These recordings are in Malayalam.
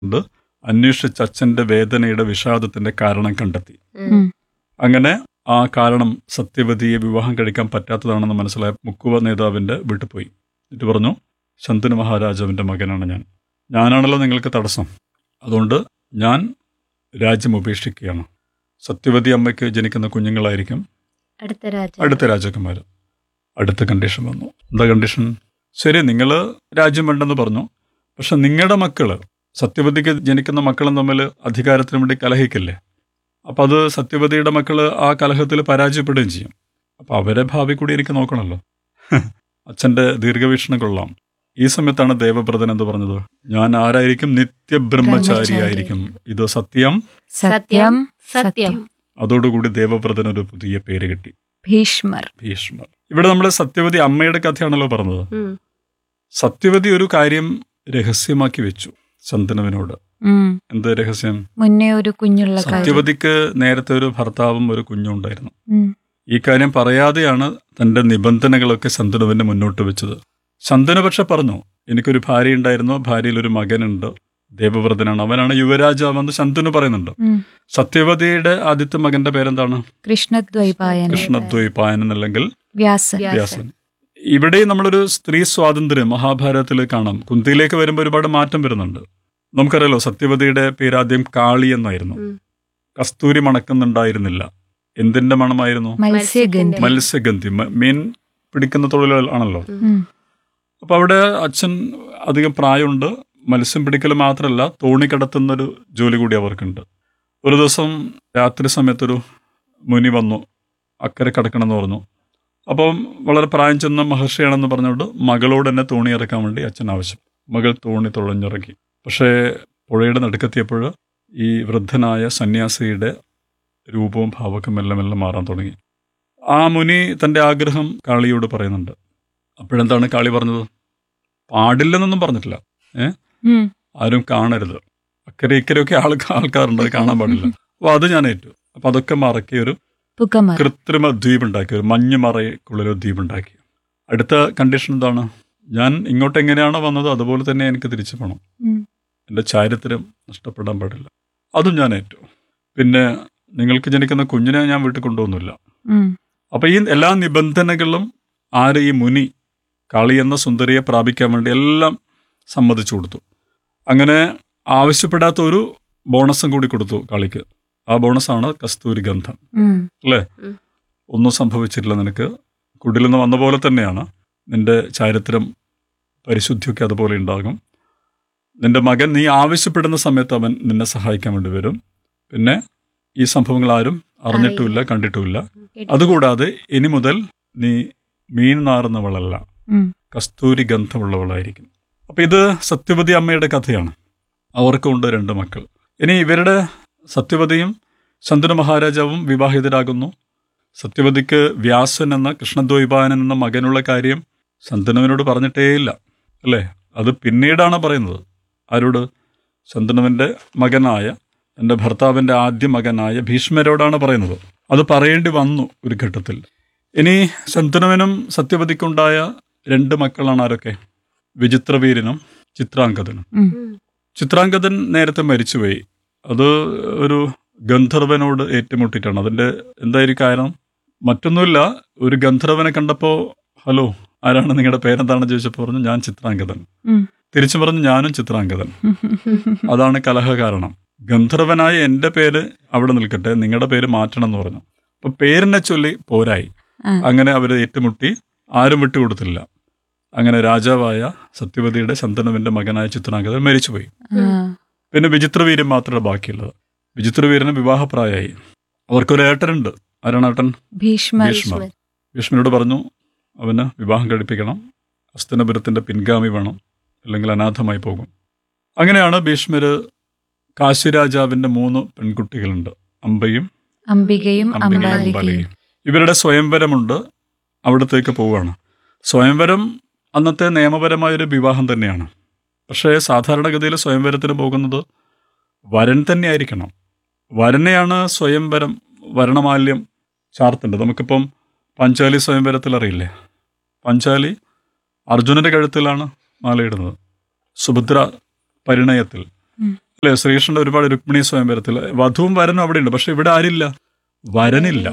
ഉണ്ട് അന്വേഷിച്ച് അച്ഛന്റെ വേദനയുടെ വിഷാദത്തിന്റെ കാരണം കണ്ടെത്തി ഉം. അങ്ങനെ ആ കാരണം സത്യവതിയെ വിവാഹം കഴിക്കാൻ പറ്റാത്തതാണെന്ന് മനസ്സിലായ മുക്കുവ നേതാവിന്റെ വീട്ടിൽ പോയി എന്നിട്ട് പറഞ്ഞു ശന്തനു മഹാരാജാവിന്റെ മകനാണ് ഞാൻ ഞാനാണല്ലോ നിങ്ങൾക്ക് തടസ്സം അതുകൊണ്ട് ഞാൻ രാജ്യം ഉപേക്ഷിക്കുകയാണ് സത്യവതി അമ്മയ്ക്ക് ജനിക്കുന്ന കുഞ്ഞുങ്ങളായിരിക്കും അടുത്ത രാജ അടുത്ത രാജാക്കന്മാർ അടുത്ത കണ്ടീഷൻ വന്നു എന്താ കണ്ടീഷൻ ശരി നിങ്ങൾ രാജ്യം വേണ്ടെന്ന് പറഞ്ഞു പക്ഷെ നിങ്ങളുടെ മക്കള് സത്യവതിക്ക് ജനിക്കുന്ന മക്കളും തമ്മിൽ അധികാരത്തിന് വേണ്ടി കലഹിക്കില്ലേ അപ്പം അത് സത്യവതിയുടെ മക്കള് ആ കലഹത്തിൽ പരാജയപ്പെടുകയും ചെയ്യും അപ്പം അവരെ ഭാവി കൂടി എനിക്ക് നോക്കണമല്ലോ അച്ഛൻ്റെ ദീർഘവീക്ഷണം കൊള്ളാം ഈ സമയത്താണ് ദേവബ്രതൻ എന്ന് പറഞ്ഞത് ഞാൻ ആരായിരിക്കും നിത്യബ്രഹ്മചാരിയായിരിക്കും ഇത് സത്യം സത്യം സത്യം അതോടുകൂടി ദേവബ്രതൻ ഒരു പുതിയ പേര് കിട്ടി ഭീഷ്മർ ഭീഷ്മർ ഇവിടെ നമ്മൾ സത്യവതി അമ്മയുടെ കഥയാണല്ലോ പറഞ്ഞത് ഉം. സത്യവതി ഒരു കാര്യം രഹസ്യമാക്കി വെച്ചു ശന്തനുവിനോട് ഉം. എന്ത് രഹസ്യം മുന്നേ ഒരു കുഞ്ഞുള്ള കാര്യം സത്യവതിക്ക് നേരത്തെ ഒരു ഭർത്താവും ഒരു കുഞ്ഞും ഉണ്ടായിരുന്നു ഉം. ഈ കാര്യം പറയാതെയാണ് തന്റെ നിബന്ധനകളൊക്കെ ശന്തനുവിന് മുന്നോട്ട് വെച്ചത് ശന്തനു പക്ഷെ പറഞ്ഞു എനിക്കൊരു ഭാര്യ ഉണ്ടായിരുന്നു ഭാര്യയിൽ ഒരു മകനുണ്ട് ദേവവ്രതനാണ് അവനാണ് യുവരാജാവെന്ന് ശന്തനു പറയുന്നുണ്ട് ഉം. സത്യവതിയുടെ ആദ്യത്തെ മകന്റെ പേരെന്താണ് കൃഷ്ണദ്വൈപായൻ കൃഷ്ണദ്വൈപായനൻ അല്ലെങ്കിൽ വ്യാസൻ വ്യാസൻ ഇവിടെ നമ്മളൊരു സ്ത്രീ സ്വാതന്ത്ര്യം മഹാഭാരതത്തിൽ കാണാം കുന്തിയിലേക്ക് വരുമ്പോൾ ഒരുപാട് മാറ്റം വരുന്നുണ്ട് നമുക്കറിയാലോ സത്യവതിയുടെ പേരാദ്യം കാളി എന്നായിരുന്നു ഉം. കസ്തൂരി മണക്കുന്നുണ്ടായിരുന്നില്ല എന്തിന്റെ മണമായിരുന്നു മത്സ്യഗന്ധി മത്സ്യഗന്ധി മ- മീൻ പിടിക്കുന്ന തൊഴിലുകൾ ആണല്ലോ ഉം. അപ്പൊ അവിടെ അച്ഛൻ അധികം പ്രായമുണ്ട് മത്സ്യം പിടിക്കൽ മാത്രമല്ല തോണി കടത്തുന്നൊരു ജോലി കൂടി അവർക്കുണ്ട് ഒരു ദിവസം രാത്രി സമയത്തൊരു മുനി വന്നു അക്കരെ കടക്കണമെന്ന് പറഞ്ഞു അപ്പം വളരെ പ്രായം ചെന്ന മഹർഷിയാണെന്ന് പറഞ്ഞുകൊണ്ട് മകളോട് തന്നെ തോണി ഇറക്കാൻ വേണ്ടി അച്ഛൻ ആവശ്യം മകൾ തോണി തുഴഞ്ഞിറക്കി പക്ഷേ പുഴയുടെ നടുക്കെത്തിയപ്പോൾ ഈ വൃദ്ധനായ സന്യാസിയുടെ രൂപവും ഭാവമൊക്കെ മെല്ലെ മെല്ലെ മാറാൻ തുടങ്ങി ആ മുനി തൻ്റെ ആഗ്രഹം കാളിയോട് പറയുന്നുണ്ട് അപ്പോഴെന്താണ് കാളി പറഞ്ഞത് പാടില്ലെന്നൊന്നും പറഞ്ഞിട്ടില്ല ഉം. ആരും കാണരുത് അക്കരെ ഇക്കരെയൊക്കെ ആൾ ആൾക്കാരുണ്ട് അത് കാണാൻ പാടില്ല അപ്പോൾ അത് ഞാൻ ഏറ്റു അപ്പം അതൊക്കെ മറക്കി ഒരു പുകമർ കൃത്രിമ ദ്വീപ് ഉണ്ടാക്കി ഒരു മഞ്ഞ് മറയ്ക്കുള്ളിൽ ഒരു ദ്വീപ് ഉണ്ടാക്കി അടുത്ത കണ്ടീഷൻ എന്താണ് ഞാൻ ഇങ്ങോട്ട് എങ്ങനെയാണോ വന്നത് അതുപോലെ തന്നെ എനിക്ക് തിരിച്ചു പോകണം ഉം. എൻ്റെ ചാരിത്രം നഷ്ടപ്പെടാൻ പാടില്ല അതും ഞാൻ ഏറ്റു പിന്നെ നിങ്ങൾക്ക് ജനിക്കുന്ന കുഞ്ഞിനെ ഞാൻ വീട്ടിൽ കൊണ്ടുവന്നില്ല ഉം. അപ്പൊ ഈ എല്ലാ നിബന്ധനകളും ആര് ഈ മുനി കാളി എന്ന സുന്ദരിയെ പ്രാപിക്കാൻ വേണ്ടി എല്ലാം സമ്മതിച്ചു കൊടുത്തു അങ്ങനെ ആവശ്യപ്പെടാത്ത ഒരു ബോണസും കൂടി കൊടുത്തു കാളിക്ക് ആ ബോണസാണ് കസ്തൂരി ഗന്ധം ഉം. അല്ലേ ഉം. ഒന്നും സംഭവിച്ചിട്ടില്ല നിനക്ക് കുടിൽ നിന്ന് വന്ന പോലെ തന്നെയാണ് നിന്റെ ചാരിത്രം പരിശുദ്ധിയൊക്കെ അതുപോലെ ഉണ്ടാകും നിന്റെ മകൻ നീ ആവശ്യപ്പെടുന്ന സമയത്ത് അവൻ നിന്നെ സഹായിക്കാൻ വേണ്ടി വരും പിന്നെ ഈ സംഭവങ്ങൾ ആരും അറിഞ്ഞിട്ടുമില്ല കണ്ടിട്ടുമില്ല അതുകൂടാതെ ഇനി മുതൽ നീ മീൻ നാറുന്നവളല്ല ഉം. കസ്തൂരി ഗന്ധമുള്ളവളായിരിക്കും അപ്പൊ ഇത് സത്യവതി അമ്മയുടെ കഥയാണ് അവർക്കുണ്ട് രണ്ട് മക്കൾ ഇനി ഇവരുടെ സത്യവതിയും ശന്തനു മഹാരാജാവും വിവാഹിതരാകുന്നു സത്യവതിക്ക് വ്യാസൻ എന്ന കൃഷ്ണദ്വൈപായനൻ എന്ന മകനുള്ള കാര്യം ശന്തനുവിനോട് പറഞ്ഞിട്ടേയില്ല അല്ലേ അത് പിന്നീടാണ് പറയുന്നത് ആരോട് ശന്തനുവിൻ്റെ മകനായ എൻ്റെ ഭർത്താവിൻ്റെ ആദ്യ മകനായ ഭീഷ്മരോടാണ് പറയുന്നത് അത് പറയേണ്ടി വന്നു ഒരു ഘട്ടത്തിൽ ഇനി ശന്തനുവിനും സത്യവതിക്കുണ്ടായ രണ്ട് മക്കളാണ് ആരൊക്കെ വിചിത്രവീരനും ചിത്രാംഗതനും ഉം. ചിത്രാംഗതൻ നേരത്തെ മരിച്ചുപോയി അത് ഒരു ഗന്ധർവനോട് ഏറ്റുമുട്ടിയിട്ടാണ് അതിന്റെ എന്തായിരിക്കും കാരണം മറ്റൊന്നുമില്ല ഒരു ഗന്ധർവനെ കണ്ടപ്പോൾ ഹലോ ആരാണ് നിങ്ങളുടെ പേരെന്താണെന്ന് ചോദിച്ചപ്പോൾ പറഞ്ഞു ഞാൻ ചിത്രാംഗതൻ ഉം. തിരിച്ചു പറഞ്ഞു ഞാനും ചിത്രാംഗതൻ അതാണ് കലഹ കാരണം ഗന്ധർവനായ എൻ്റെ പേര് അവിടെ നിൽക്കട്ടെ നിങ്ങളുടെ പേര് മാറ്റണം എന്ന് പറഞ്ഞു അപ്പൊ പേരിനെ ചൊല്ലി പോരായി ആ. അങ്ങനെ അവർ ഏറ്റുമുട്ടി ആരും വിട്ടുകൊടുത്തില്ല അങ്ങനെ രാജാവായ സത്യവതിയുടെ ശന്തനുവിന്റെ മകനായ ചിത്രാംഗതൻ മരിച്ചുപോയി ആ. പിന്നെ വിചിത്രവീരൻ മാത്രമേ ബാക്കിയുള്ളത് വിചിത്രവീരന് വിവാഹപ്രായമായി അവർക്കൊരു ഏട്ടനുണ്ട് ആരാണ് ഏട്ടൻ ഭീഷ്മർ ഭീഷ്മർ ഭീഷ്മനോട് പറഞ്ഞു അവന് വിവാഹം കഴിപ്പിക്കണം ഹസ്തനപുരത്തിന്റെ പിൻഗാമി വേണം അല്ലെങ്കിൽ അനാഥമായി പോകും അങ്ങനെയാണ് ഭീഷ്മര് കാശിരാജാവിന്റെ മൂന്ന് പെൺകുട്ടികളുണ്ട് അമ്പയും അംബികയും അംബികയും അംബാലികയും അംബാലികയും ഇവരുടെ സ്വയംവരമുണ്ട് അവിടത്തേക്ക് പോവുകയാണ് സ്വയംവരം അന്നത്തെ നിയമപരമായൊരു വിവാഹം തന്നെയാണ് പക്ഷേ സാധാരണഗതിയിൽ സ്വയംവരത്തിന് പോകുന്നത് വരൻ തന്നെ ആയിരിക്കണം വരനെയാണ് സ്വയംവരം വരണമാല്യം ചാർത്തേണ്ടത് നമുക്കിപ്പം പഞ്ചാലി സ്വയംവരത്തിൽ അറിയില്ലേ പഞ്ചാലി അർജുനന്റെ കഴുത്തിലാണ് മാലയിടുന്നത് സുഭദ്ര പരിണയത്തിൽ ഉം. അല്ലെ ശ്രീകൃഷ്ണന്റെ ഒരുപാട് രുക്മിണി സ്വയംവരത്തിൽ വധുവും വരനും അവിടെ ഉണ്ട് പക്ഷെ ഇവിടെ ആരില്ല വരനില്ല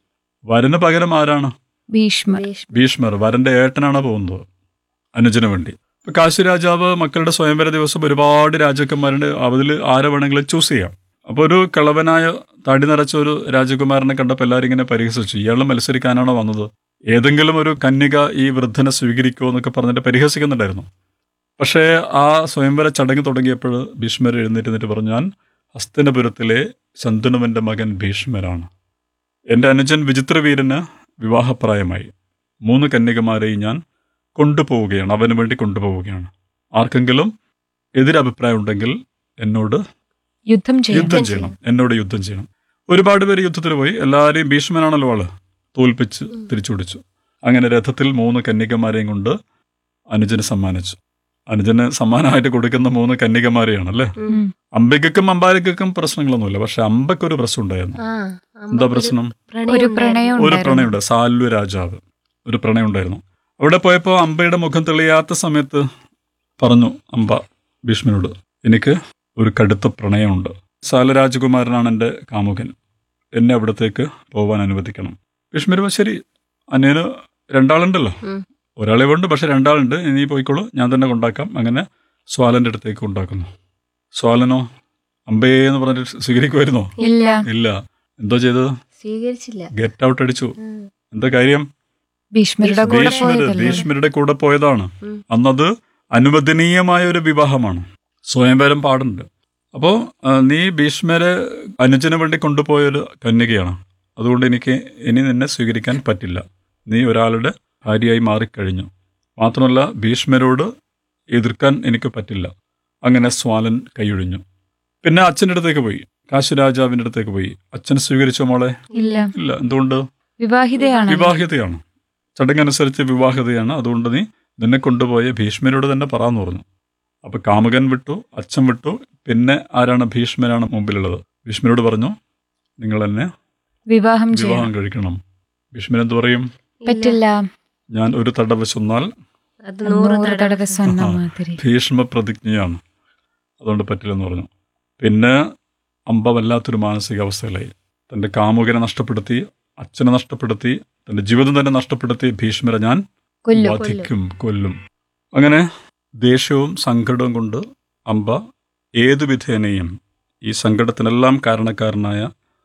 വരന് പകരം ആരാണ് ഭീഷ്മർ ഭീഷ്മർ വരന്റെ ഏട്ടനാണ് പോകുന്നത് അനുജന് വേണ്ടി ഇപ്പൊ കാശി രാജാവ് മക്കളുടെ സ്വയംവര ദിവസം ഒരുപാട് രാജകുമാരന്റെ അതിൽ ആരെ വേണമെങ്കിലും ചൂസ് ചെയ്യാം അപ്പൊ ഒരു കളവനായ തടി നിറച്ച ഒരു രാജകുമാരനെ കണ്ടപ്പോൾ എല്ലാവരും ഇങ്ങനെ പരിഹസിച്ചു ഇയാൾ മത്സരിക്കാനാണോ വന്നത് ഏതെങ്കിലും ഒരു കന്യക ഈ വൃദ്ധനെ സ്വീകരിക്കുമോ എന്നൊക്കെ പറഞ്ഞിട്ട് പരിഹസിക്കുന്നുണ്ടായിരുന്നു പക്ഷേ ആ സ്വയംവര ചടങ്ങ് തുടങ്ങിയപ്പോൾ ഭീഷ്മർ എഴുന്നേറ്റ് പറഞ്ഞു ഞാൻ ഹസ്തനപുരത്തിലെ ശന്തനുവിൻ്റെ മകൻ ഭീഷ്മരാണ് എൻ്റെ അനുജൻ വിചിത്രവീരന് വിവാഹപ്രായമായി മൂന്ന് കന്യകമാരെയും ഞാൻ കൊണ്ടുപോവുകയാണ് അവന് വേണ്ടി കൊണ്ടുപോവുകയാണ് ആർക്കെങ്കിലും എതിരഭിപ്രായം ഉണ്ടെങ്കിൽ എന്നോട് യുദ്ധം ചെയ്യും യുദ്ധം ചെയ്യണം എന്നോട് യുദ്ധം ചെയ്യണം ഒരുപാട് പേര് യുദ്ധത്തിന് പോയി എല്ലാവരെയും ഭീഷ്മനാണല്ലോ ആള് തോൽപ്പിച്ച് തിരിച്ചു പിടിച്ചു അങ്ങനെ രഥത്തിൽ മൂന്ന് കന്യകമാരെയും കൊണ്ട് അനുജന് സമ്മാനിച്ചു അനുജന് സമ്മാനമായിട്ട് കൊടുക്കുന്ന മൂന്ന് കന്യകമാരെയാണ് അല്ലേ ഉം. അംബികക്കും അമ്പാലികക്കും പ്രശ്നങ്ങളൊന്നുമില്ല പക്ഷെ അമ്പയ്ക്ക് ഒരു പ്രശ്നം ഉണ്ടായിരുന്നു എന്താ പ്രശ്നം ഒരു പ്രണയം ഒരു ഉണ്ടായിരുന്നു പ്രണയമുണ്ട് സാൽവ രാജാവ് ഒരു പ്രണയം ഉണ്ടായിരുന്നു അവിടെ പോയപ്പോൾ അമ്പയുടെ മുഖം തെളിയാത്ത സമയത്ത് പറഞ്ഞു അമ്പ ഭീഷ്മനോട് എനിക്ക് ഒരു കടുത്ത പ്രണയമുണ്ട് സാല രാജകുമാരനാണ് എൻ്റെ കാമുകൻ എന്നെ അവിടത്തേക്ക് പോവാൻ അനുവദിക്കണം ഭീഷ്മർ പറഞ്ഞു, ശരി അന്യന് രണ്ടാളുണ്ടല്ലോ ഉം. ഒരാളെ ഉണ്ട് പക്ഷെ രണ്ടാളുണ്ട് ഇനി പോയിക്കോളൂ ഞാൻ തന്നെ കൊണ്ടാക്കാം അങ്ങനെ സ്വാലന്റെ അടുത്തേക്ക് ഉണ്ടാക്കുന്നു സ്വാലനോ അമ്പയെ എന്ന് പറഞ്ഞിട്ട് സ്വീകരിക്കുമായിരുന്നോ ഇല്ല ഇല്ല എന്തോ ചെയ്തത് സ്വീകരിച്ചില്ല ഗെറ്റ് ഔട്ട് അടിച്ചു ഉം. എന്താ കാര്യം ഭീഷ്മരുടെ കൂടെ ഭീഷ്മര് പോയതല്ലേ ഭീഷ്മരുടെ കൂടെ പോയതാണ് ഉം. അന്നത് അനുവദനീയമായ ഒരു വിവാഹമാണ് സ്വയംവരം പാടുണ്ട് അപ്പോ ആ, നീ ഭീഷ്മരെ അനുജന് വേണ്ടി കൊണ്ടുപോയൊരു കന്യകയാണ് അതുകൊണ്ട് എനിക്ക് ഇനി നിന്നെ സ്വീകരിക്കാൻ പറ്റില്ല നീ ഒരാളുടെ ഭാര്യയായി മാറിക്കഴിഞ്ഞു മാത്രമല്ല ഭീഷ്മരോട് എതിർക്കാൻ എനിക്ക് പറ്റില്ല അങ്ങനെ സ്വാലൻ കൈയൊഴിഞ്ഞു പിന്നെ അച്ഛൻ്റെ അടുത്തേക്ക് പോയി കാശി രാജാവിൻ്റെ അടുത്തേക്ക് പോയി അച്ഛൻ സ്വീകരിച്ച മോളെ ഇല്ല ഇല്ല എന്തുകൊണ്ട് വിവാഹിതയാണ് വിവാഹിതയാണ് ചടങ്ങനുസരിച്ച് വിവാഹിതയാണ് അതുകൊണ്ട് നീ നിന്നെ കൊണ്ടുപോയ ഭീഷ്മരോട് തന്നെ പറയാന്ന് പറഞ്ഞു അപ്പൊ കാമുകൻ വിട്ടു അച്ഛൻ വിട്ടു പിന്നെ ആരാണ് ഭീഷ്മനാണ് മുമ്പിലുള്ളത് ഭീഷ്മരോട് പറഞ്ഞു നിങ്ങൾ എന്നെ വിവാഹം വിവാഹം ചെയ്യണം കഴിക്കണം ഭീഷ്മൻ എന്ത് പറയും പറ്റില്ല ഞാൻ ഒരു തടവ് ചൊന്നാൽ അത് നൂറ് നൂറ് തടവ് തടവ് സ്വന്ന മാതിരി ഭീഷ്മ പ്രതിജ്ഞയാണ് അതുകൊണ്ട് പറ്റില്ലെന്ന് പറഞ്ഞു പിന്നെ അമ്പ വല്ലാത്തൊരു മാനസികാവസ്ഥയിലായി തൻ്റെ കാമുകനെ നഷ്ടപ്പെടുത്തി അച്ഛനെ നഷ്ടപ്പെടുത്തി തൻ്റെ ജീവിതം തന്നെ നഷ്ടപ്പെടുത്തി ഭീഷ്മരെ ഞാൻ കൊല്ലും വധിക്കും കൊല്ലും അങ്ങനെ ദേഷ്യവും സങ്കടവും കൊണ്ട് അമ്പ ഏതു വിധേനയും ഈ സങ്കടത്തിനെല്ലാം കാരണക്കാരനായ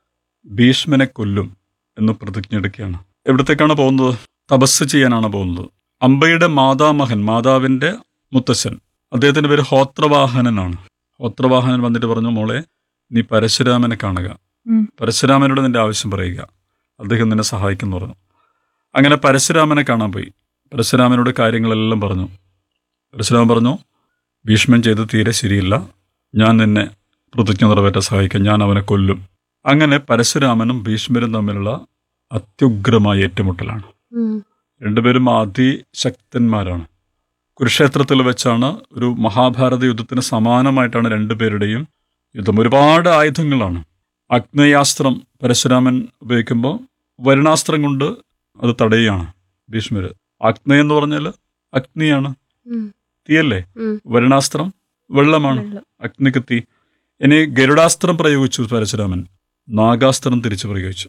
ഭീഷ്മനെ കൊല്ലും എന്ന് പ്രതിജ്ഞ എടുക്കുകയാണ് എവിടത്തേക്കാണ് പോകുന്നത് തപസ് ചെയ്യാനാണ് പോകുന്നത് അമ്പയുടെ മാതാമഹൻ മാതാവിന്റെ മുത്തശ്ശൻ അദ്ദേഹത്തിന്റെ പേര് ഹോത്രവാഹനനാണ് ഹോത്രവാഹനൻ വന്നിട്ട് പറഞ്ഞു മോളെ നീ പരശുരാമനെ കാണുക ഉം. പരശുരാമനോട് നിന്റെ ആവശ്യം പറയുക അദ്ദേഹം നിന്നെ സഹായിക്കുന്നു പറഞ്ഞു അങ്ങനെ പരശുരാമനെ കാണാൻ പോയി പരശുരാമനോട് കാര്യങ്ങളെല്ലാം പറഞ്ഞു പരശുരാമൻ പറഞ്ഞു ഭീഷ്മൻ ചെയ്ത് തീരെ ശരിയില്ല ഞാൻ നിന്നെ പ്രതിജ്ഞ നിറവേറ്റാൻ സഹായിക്കാം ഞാൻ അവനെ കൊല്ലും അങ്ങനെ പരശുരാമനും ഭീഷ്മരും തമ്മിലുള്ള അത്യുഗ്രമായ ഏറ്റുമുട്ടലാണ് ഉം. രണ്ടുപേരും അതിശക്തന്മാരാണ് കുരുക്ഷേത്രത്തിൽ വെച്ചാണ് ഒരു മഹാഭാരത യുദ്ധത്തിന് സമാനമായിട്ടാണ് രണ്ടുപേരുടെയും യുദ്ധം ഒരുപാട് ആയുധങ്ങളാണ് അഗ്നയാസ്ത്രം പരശുരാമൻ ഉപയോഗിക്കുമ്പോൾ വരുണാസ്ത്രം കൊണ്ട് അത് തടയുകയാണ് ഭീഷ്മര് അഗ്ന എന്ന് പറഞ്ഞാൽ അഗ്നിയാണ് ഉം. തീയല്ലേ ഉം. വരുണാസ്ത്രം വെള്ളമാണ് വെള്ളം. അഗ്നിക്ക് തീ ഇനി ഗരുഡാസ്ത്രം പ്രയോഗിച്ചു പരശുരാമൻ നാഗാസ്ത്രം തിരിച്ചു പ്രയോഗിച്ചു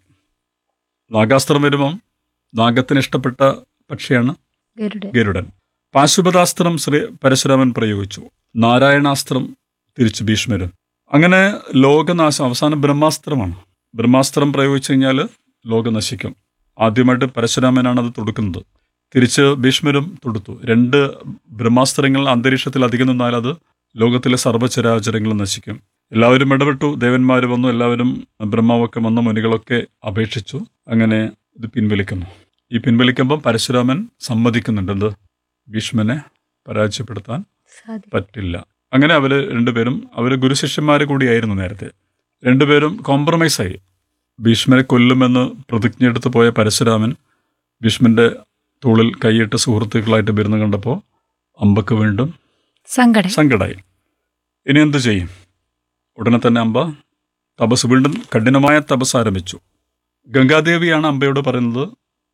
നാഗാസ്ത്രം വരുമ്പം നാഗത്തിന് ഇഷ്ടപ്പെട്ട പക്ഷിയാണ് ഗരുഡൻ ഗരുഡൻ പാശുപതാസ്ത്രം ശ്രീ പരശുരാമൻ പ്രയോഗിച്ചു നാരായണാസ്ത്രം തിരിച്ചു ഭീഷ്മര് അങ്ങനെ ലോകനാശം അവസാനം ബ്രഹ്മാസ്ത്രമാണ് ബ്രഹ്മാസ്ത്രം പ്രയോഗിച്ചു കഴിഞ്ഞാൽ ലോകം നശിക്കും ആദ്യമായിട്ട് പരശുരാമനാണ് അത് തൊടുക്കുന്നത് തിരിച്ച് ഭീഷ്മരും തൊടുത്തു രണ്ട് ബ്രഹ്മാസ്ത്രങ്ങൾ അന്തരീക്ഷത്തിൽ അധികം നിന്നാൽ അത് ലോകത്തിലെ സർവ്വചരാചരങ്ങളും നശിക്കും എല്ലാവരും ഇടപെട്ടു ദേവന്മാർ വന്നു എല്ലാവരും ബ്രഹ്മാവൊക്കെ വന്ന മുനികളൊക്കെ അപേക്ഷിച്ചു അങ്ങനെ ഇത് പിൻവലിക്കുന്നു ഈ പിൻവലിക്കുമ്പോൾ പരശുരാമൻ സമ്മതിക്കുന്നുണ്ട് എന്ത് ഭീഷ്മനെ പരാജയപ്പെടുത്താൻ സാധിക്കും പറ്റില്ല അങ്ങനെ അവർ രണ്ടുപേരും അവർ ഗുരുശിഷ്യന്മാർ കൂടിയായിരുന്നു നേരത്തെ രണ്ടുപേരും കോംപ്രമൈസായി ഭീഷ്മരെ കൊല്ലുമെന്ന് പ്രതിജ്ഞയെടുത്ത് പോയ പരശുരാമൻ ഭീഷ്മന്റെ തോളിൽ കൈയിട്ട് സുഹൃത്തുക്കളായിട്ട് വരുന്ന കണ്ടപ്പോൾ അമ്പക്ക് വീണ്ടും സങ്കടം സങ്കടായി ഇനി എന്തു ചെയ്യും ഉടനെ തന്നെ അമ്പ തപസ് വീണ്ടും കഠിനമായ തപസ് ആരംഭിച്ചു ഗംഗാദേവിയാണ് അമ്പയോട് പറയുന്നത്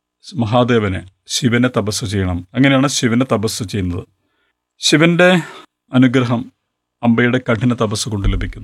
മഹാദേവനെ ശിവനെ തപസ് ചെയ്യണം അങ്ങനെയാണ് ശിവനെ തപസ് ചെയ്യുന്നത് ശിവന്റെ അനുഗ്രഹം അമ്പയുടെ കഠിന തപസ് കൊണ്ട് ലഭിക്കുന്നു